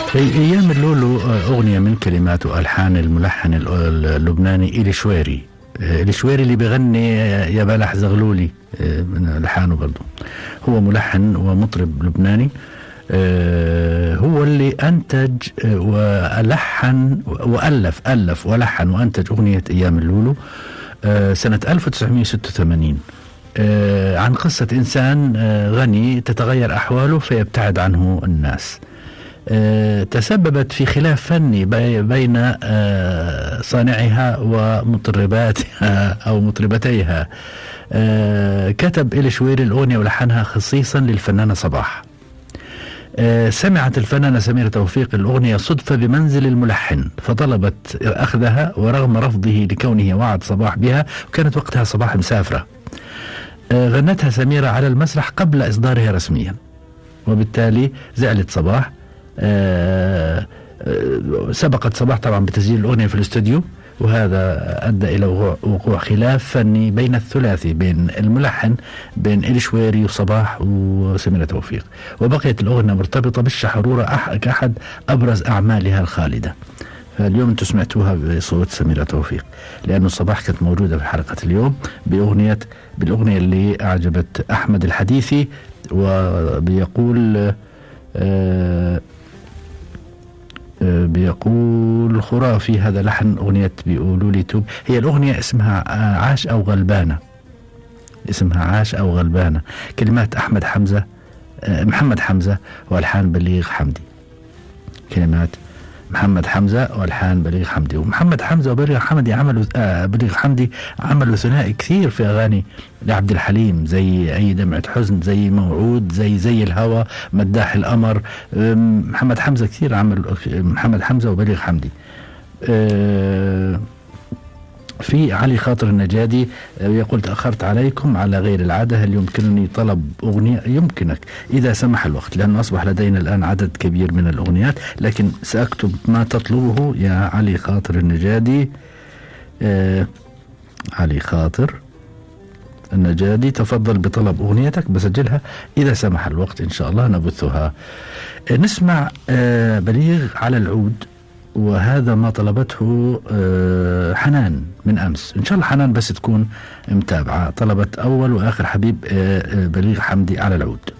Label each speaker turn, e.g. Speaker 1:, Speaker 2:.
Speaker 1: ايام اللولو آه، اغنيه من كلمات والحان الملحن ال- اللبناني إلي شويري آه، إلي شويري اللي بغني يا بلح زغلولي آه، من الحانه برضه هو ملحن ومطرب لبناني آه، هو اللي انتج آه، والحن والف الف ولحن وانتج اغنيه ايام اللولو آه، سنه 1986 آه، عن قصه انسان آه، غني تتغير احواله فيبتعد عنه الناس آه، تسببت في خلاف فني بي- بين آه، صانعها ومطرباتها او مطربتيها آه، كتب إلي شويري الاغنيه ولحنها خصيصا للفنانه صباح آه، سمعت الفنانة سميرة توفيق الأغنية صدفة بمنزل الملحن فطلبت أخذها ورغم رفضه لكونه وعد صباح بها وكانت وقتها صباح مسافرة آه، غنتها سميرة على المسرح قبل إصدارها رسميا وبالتالي زعلت صباح آه، آه، سبقت صباح طبعا بتسجيل الأغنية في الاستوديو وهذا أدى إلى وقوع- وقوع خلاف فني بين الثلاثي بين الملحن بين إلي شويري وصباح وسميرة توفيق وبقيت الأغنية مرتبطة بالشحرورة أح- كأحد أبرز أعمالها الخالدة فاليوم انتم سمعتوها بصوت سميرة توفيق لأنه صباح كانت موجودة في حلقة اليوم بأغنية بالأغنية اللي أعجبت أحمد الحديثي وبيقول آه آه، بيقول خرافي هذا لحن أغنية بيقولوا لي توب هي الأغنية اسمها آه، عاش أو غلبانة اسمها عاش أو غلبانة كلمات أحمد حمزة آه، محمد حمزة والحان بليغ حمدي كلمات محمد حمزة والحان بليغ حمدي ومحمد حمزة وبليغ حمدي عملوا آه بليغ حمدي عملوا ثنائي كثير في اغاني لعبد الحليم زي اي دمعة حزن زي موعود زي زي الهوى مداح القمر أم، محمد حمزة كثير عمل محمد حمزة وبليغ حمدي أه في علي خاطر النجادي آه، يقول تأخرت عليكم على غير العادة هل يمكنني طلب أغنية يمكنك إذا سمح الوقت لأنه أصبح لدينا الآن عدد كبير من الأغنيات لكن سأكتب ما تطلبه يا علي خاطر النجادي آه علي خاطر النجادي تفضل بطلب أغنيتك بسجلها إذا سمح الوقت إن شاء الله نبثها آه، نسمع آه بليغ على العود وهذا ما طلبته آه، حنان من امس ان شاء الله حنان بس تكون متابعه طلبت اول واخر حبيب آه، آه، بليغ حمدي على العود